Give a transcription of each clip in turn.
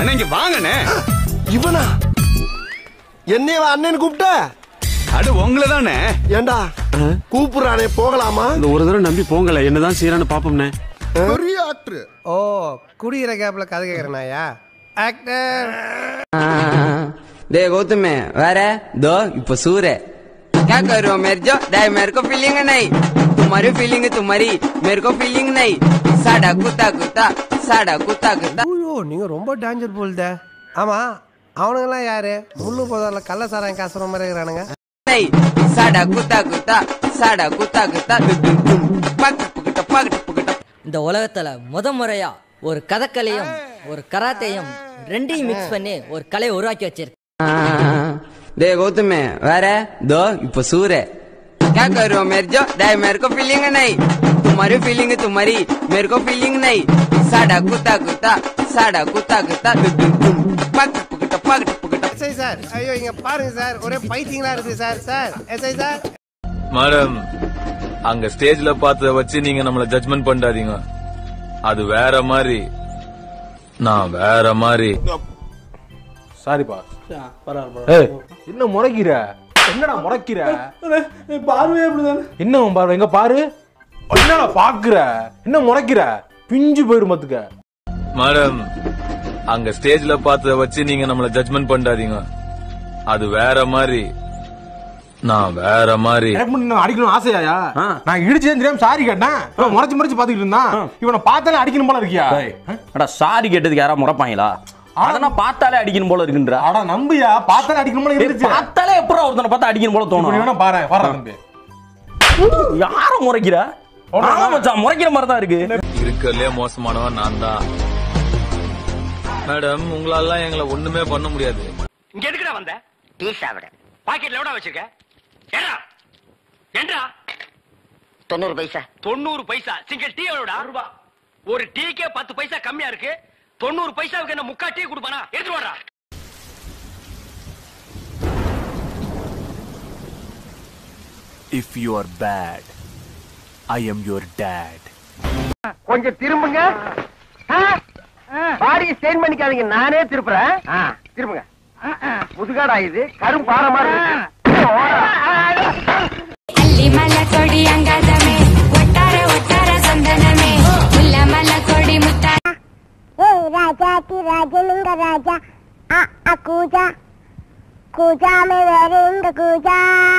அண்ணா இங்க வாங்கண்ணே இவனா என்னைய அண்ணன் கூப்பிட்ட அடு உங்களை தானே ஏண்டா கூப்பிடுறானே போகலாமா இந்த ஒரு தடவை நம்பி போங்கல என்னதான் செய்யறான்னு பாப்போம்னே பெரிய ஆக்டர் ஓ குடிக்கிற கேப்ல கதை கேக்குறனாயா ஆக்டர் दे गौतम வேற दो இப்போ सूर है क्या कर रहे हो मेरे जो डे मेरे को फीलिंग नहीं तुम्हारी फीलिंग तुम्हारी मेरे को फीलिंग नहीं साडा कुत्ता कुत्ता साडा कुत्ता कुत्ता ஐயோ நீங்க ரொம்ப டேஞ்சர் போல்த ஆமா அவனுங்கெல்லாம் யாரு முள்ளு போதால கள்ள சாராயம் காசுற மாதிரி இருக்கிறானுங்க नहीं साडा कुत्ता कुत्ता साडा कुत्ता कुत्ता दुम दुम दुम पक पकट पकट पकट இந்த உலகத்துல முத முறையா ஒரு கதக்கலையும் ஒரு கராத்தையும் ரெண்டையும் மிக்ஸ் பண்ணி ஒரு கலையை உருவாக்கி வச்சிருக்கு दे गौतम வேற दो இப்போ सूर है क्या कर रहे हो मेरे जो डे मेरे को फीलिंग नहीं तुम्हारी फीलिंग तुम्हारी मेरे को फीलिंग नहीं साडा कुत्ता कुत्ता साडा कुत्ता कुत्ता दुम दुम दुम पक पकट पकट पकट எஸ்ஐ சார் ஐயோ இங்க பாருங்க சார் ஒரே பைத்தியங்களா இருக்கு sir sir SI sir madam அங்க ஸ்டேஜ்ல பார்த்தத வச்சு நீங்க நம்மள ஜட்ஜ்மெண்ட் பண்ணாதீங்க அது வேற மாதிரி நான் வேற மாதிரி சாரி பாஸ் ஏய், என்ன முறைக்கிற என்னடா முறைக்கிற பார்வையே அப்படிதானே என்ன உன் பார்வை எங்க பாரு என்னடா பாக்குற என்ன முறைக்கிற பிஞ்சு போயிரும் பாத்துக்க மேடம் அங்க ஸ்டேஜ்ல பார்த்தத வச்சு நீங்க நம்மள ஜட்ஜ்மெண்ட் பண்ணாதீங்க அது வேற மாதிரி நான் வேற மாதிரி எனக்கு மட்டும் என்ன அடிக்கணும் ஆசையாயா நான் இடிச்சே தெரியாம சாரி கேட்டேன் இவன் முறைச்சு முறைச்சு பாத்துக்கிட்டு இருந்தான் இவனை பார்த்தாலே அடிக்கணும் போல இருக்கியா அடா சாரி கேட்டதுக்கு யாரா முறைப்பாங்களா அதெல்லாம் பார்த்தாலே அடிக்கணும் போல இருக்குன்ற அட நம்பியா பார்த்தாலே அடிக்கணும் போல இருந்துச்சு பார்த்தாலே எப்பறம் ஒருத்தனை பார்த்தா அடிக்கணும் போல இப்படி தோணும் வேணா பாரு பாரு தம்பி யார முறைக்கிற ஆமா மச்சான் முறைக்கிற மாதிரி தான் இருக்கு இருக்கறதுலே மோசமானவன் நான் தான் மேடம் உங்களால எங்களை ஒண்ணுமே பண்ண முடியாது இங்க எதுக்குடா வந்த டீ சாப்பிட பாக்கெட்ல எவ்வளவு வச்சிருக்க ஏடா ஏண்டா தொண்ணூறு பைசா தொண்ணூறு பைசா சிங்கிள் டீ எவ்வளோடா ரூபா ஒரு டீக்கே பத்து பைசா கம்மியா இருக்கு தொண்ணூறு பைசாவுக்கு என்ன முக்கா டீ கொடுப்பானா எடுத்து வாடா if you are bad I am your dad கொஞ்சம் திரும்புங்க பாடியை ஸ்டெயின் பண்ணிக்காதீங்க நானே திருப்புறேன் திரும்புங்க முதுகாடா இது கரும் பாறை மாதிரி ಅಲ್ಲಿ ಮಲ ಕೊಡಿ ಅಂಗಾದಮೆ ಒಟ್ಟಾರೆ ಒಟ್ಟಾರೆ ಸಂದನಮೆ ಮುಲ್ಲ ಮಲ ಕೊಡಿ ಮುತ್ತ ஏய் ராஜாத்தி ராஜனுங்க ராஜா அ அ கூஜா கூஜாமே வேறுங்க கூஜா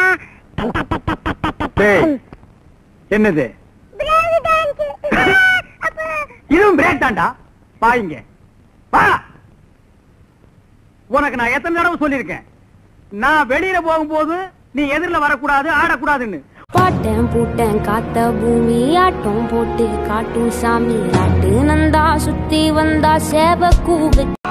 என்னது பிரேக் டான்ஸ் இதுவும் பிரேக் தான்டா பாயிங்க வா உனக்கு நான் எத்தனை தடவை சொல்லியிருக்கேன் நான் வெளியில போகும்போது நீ எதிரில் வரக்கூடாது ஆடக்கூடாதுன்னு பாட்டேன் பூட்டேன் காத்த பூமி ஆட்டம் போட்டு காட்டும் சாமி ராட்டு நந்தா சுத்தி வந்தா சேவ கூவு